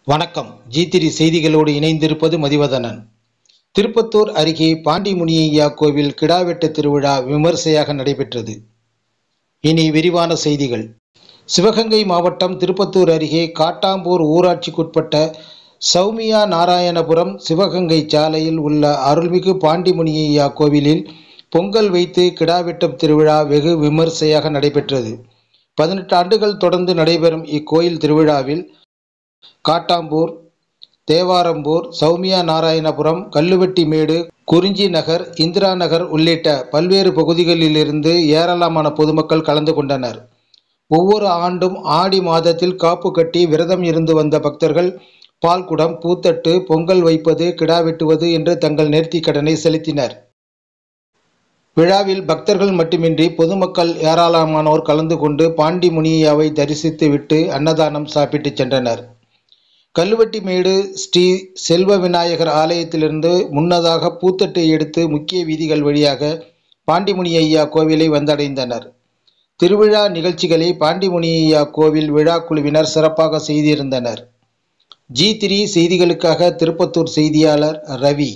வணக்கம் G three செய்திகளோடு இணைந்திருப்பது மதிவதனன் திருப்பத்தூர் அருகே பாண்டிமுனியையா கோவில் கிடாவெட்டு திருவிழா விமர்சையாக நடைபெற்றது இனி விரிவான செய்திகள் சிவகங்கை மாவட்டம் திருப்பத்தூர் அருகே காட்டாம்பூர் ஊராட்சிக்குட்பட்ட சௌமியா நாராயணபுரம் சிவகங்கை சாலையில் உள்ள அருள்மிகு பாண்டிமுனியையா கோவிலில் பொங்கல் வைத்து கிடாவெட்டும் திருவிழா வெகு விமர்சையாக நடைபெற்றது பதினெட்டு ஆண்டுகள் தொடர்ந்து நடைபெறும் இக்கோயில் திருவிழாவில் காட்டாம்பூர் தேவாரம்பூர் சௌமியா நாராயணபுரம் கல்லுவெட்டிமேடு குறிஞ்சி நகர் இந்திரா நகர் உள்ளிட்ட பல்வேறு பகுதிகளிலிருந்து ஏராளமான பொதுமக்கள் கலந்து கொண்டனர் ஒவ்வொரு ஆண்டும் ஆடி மாதத்தில் காப்பு கட்டி விரதம் இருந்து வந்த பக்தர்கள் பால்குடம் பூத்தட்டு பொங்கல் வைப்பது கிடா வெட்டுவது என்று தங்கள் நேர்த்திக் கடனை செலுத்தினர் விழாவில் பக்தர்கள் மட்டுமின்றி பொதுமக்கள் ஏராளமானோர் கலந்து கொண்டு பாண்டி முனியாவை தரிசித்து விட்டு அன்னதானம் சாப்பிட்டு சென்றனர் கல்லுவட்டிமேடு ஸ்ரீ செல்வ விநாயகர் ஆலயத்திலிருந்து முன்னதாக பூத்தட்டை எடுத்து முக்கிய வீதிகள் வழியாக பாண்டிமுனி ஐயா கோவிலை வந்தடைந்தனர் திருவிழா நிகழ்ச்சிகளை பாண்டிமுனி ஐயா கோவில் விழா குழுவினர் சிறப்பாக செய்திருந்தனர் ஜி த்ரீ செய்திகளுக்காக திருப்பத்தூர் செய்தியாளர் ரவி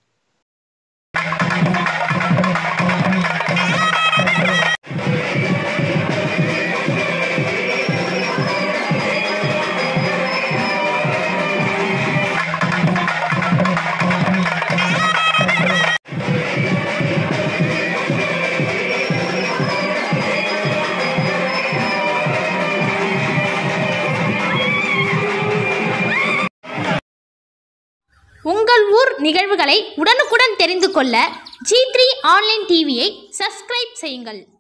உங்கள் ஊர் நிகழ்வுகளை உடனுக்குடன் தெரிந்து கொள்ள ஜி த்ரீ ஆன்லைன் டிவியை சப்ஸ்கிரைப் செய்யுங்கள்